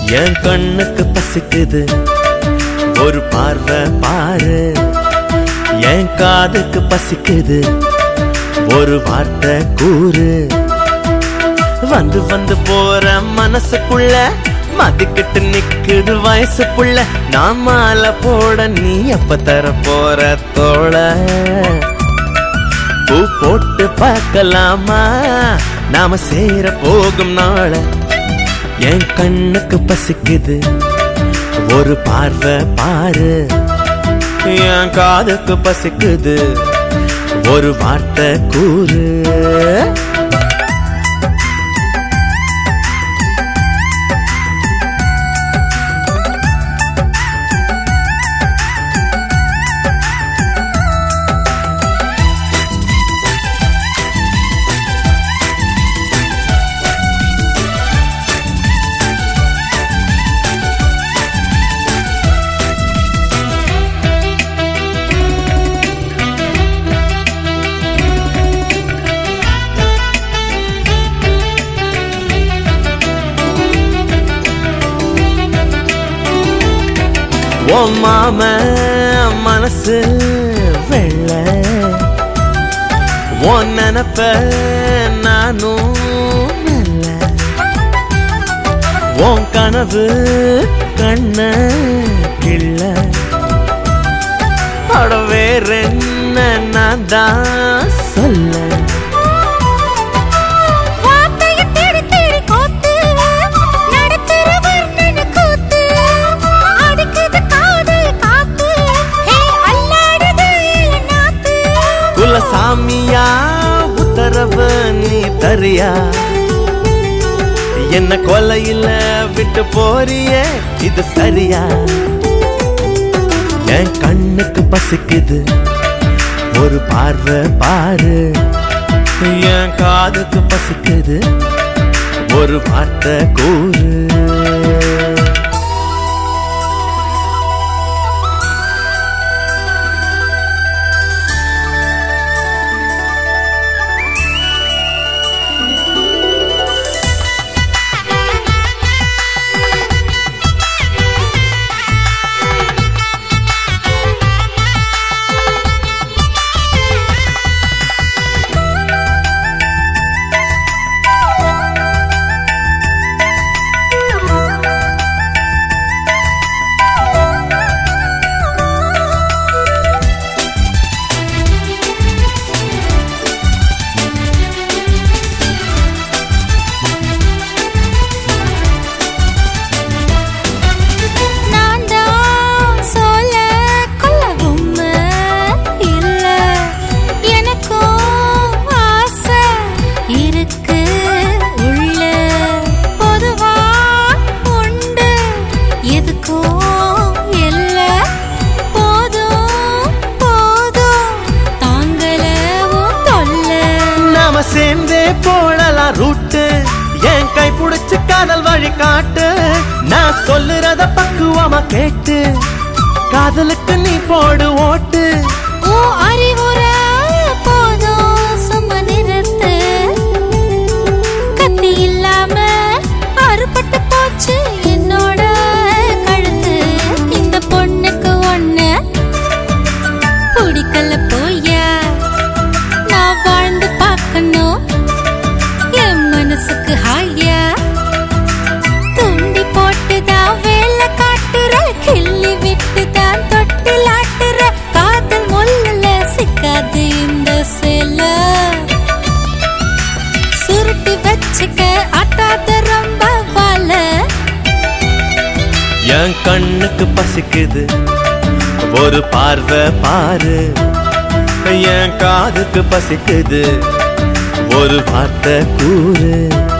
என் கண்ணுக்கு பசிக்குது ஒரு பார்வை பாரு என் காதுக்கு பசிக்குது ஒரு வார்த்தை கூறு வந்து வந்து போற மனசுக்குள்ள மதிக்கிட்டு நிக்குது வயசுக்குள்ள நான் மாலை போட நீ எப்ப தர போற தோழ பூ போட்டு பார்க்கலாமா நாம சேர போகும் நாள என் கண்ணுக்கு பசிக்குது ஒரு பார்வை பாரு என் காதுக்கு பசிக்குது ஒரு வார்த்தை கூறு ஓ மாம மனசு வெள்ள ஓ நினப்ப நானும் மெல்ல உன் கனவு கண்ண கிள்ள அட வேற என்ன நான் தான் சொல்ல வார்த்தைய தேடி தேடி கோத்து, நடத்துற வர்ணன கூத்து. அடிக்குது காதல் காத்து, ஹே, அல்லாடுது இளநாத்து. குலசாமியா உத்தரவு நீ தரியா என்ன கொலையில விட்டு போறியே இது சரியா என் கண்ணுக்கு பசிக்குது ஒரு பார்வை பாரு என் காதுக்கு பசிக்குது ஒரு வார்த்தை கூறு நான் தான் சொல்ல கொள்ளவும் இல்ல. எனக்கும் ஆசை இருக்கு உள்ள. பொதுவா உண்டு எதுக்கும் இல்ல. போதும் போதும் தாங்கல உன் தொல்லை. நாம சேர்ந்தே போடலாம் ரூட்டு என் கை புடிச்சு காதல் வழி காட்டு நான் சொல்லுறத பக்குவமா கேட்டு காதலுக்கு நீ போடு ஓட்டு உன் அறிவுரை போதும் சும்மா நிறுத்து. கத்தி இல்லாம அறுபட்டு போச்சு என்னோட கழுத்து. இந்த பொண்ணுக்கு ஒண்ணு பிடிக்கல போயா. நான் வாழ்ந்து பார்க்கணும் என் மனசுக்கு ஹாயா துண்டி போட்டுதான் வேலை காட்டுற கிள்ளி விட்டுதான் தொட்டிலாட்டுற காதல் முள்ளுல சிக்காது இந்த சில சுருட்டி வச்சுக்க ஆட்டாத ரொம்ப வாழ என் கண்ணுக்கு பசிக்குது ஒரு பார்வை பாரு என் காதுக்கு பசிக்குது ஒரு வார்த்தை கூறு